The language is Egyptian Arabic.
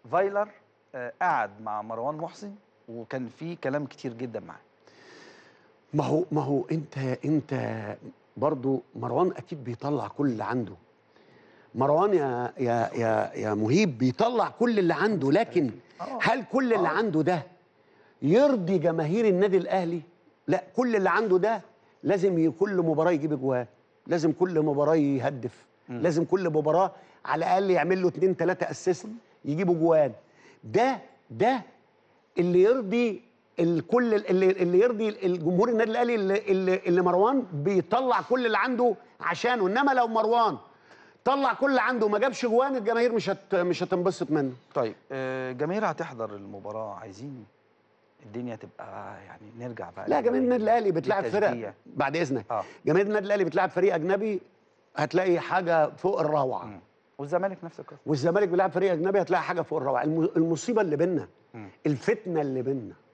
فايلر آه، قعد مع مروان محسن وكان في كلام كتير جدا معاه ما هو ما هو انت انت برضو مروان اكيد بيطلع كل اللي عنده مروان يا يا يا يا مهيب بيطلع كل اللي عنده لكن آه. هل كل اللي آه. عنده ده يرضي جماهير النادي الاهلي لا كل اللي عنده ده لازم ي- كل مباراه يجيب اجوان لازم كل مباراه يهدف مم. لازم كل مباراه على الاقل يعمل له اتنين تلاته اسيست يجيب اجوان ده ده اللي يرضي الكل اللي, اللي يرضي الجمهور النادي الاهلي اللي, اللي, اللي مروان بيطلع كل اللي عنده عشانه انما لو مروان طلع كل اللي عنده وما جابش جوان الجماهير مش هت مش هتنبسط منه طيب آه، جماهير هتحضر المباراه عايزين الدنيا تبقى يعني نرجع بقى لا جماهير النادي الاهلي بتلعب للتشجيع. فرق بعد اذنك اه جماهير النادي الاهلي بتلعب فريق اجنبي هتلاقي حاجه فوق الروعه مم. والزمالك نفس القصه والزمالك بيلعب فريق اجنبي هتلاقي حاجه فوق الروعه الم- المصيبه اللي بينا مم. الفتنه اللي بينا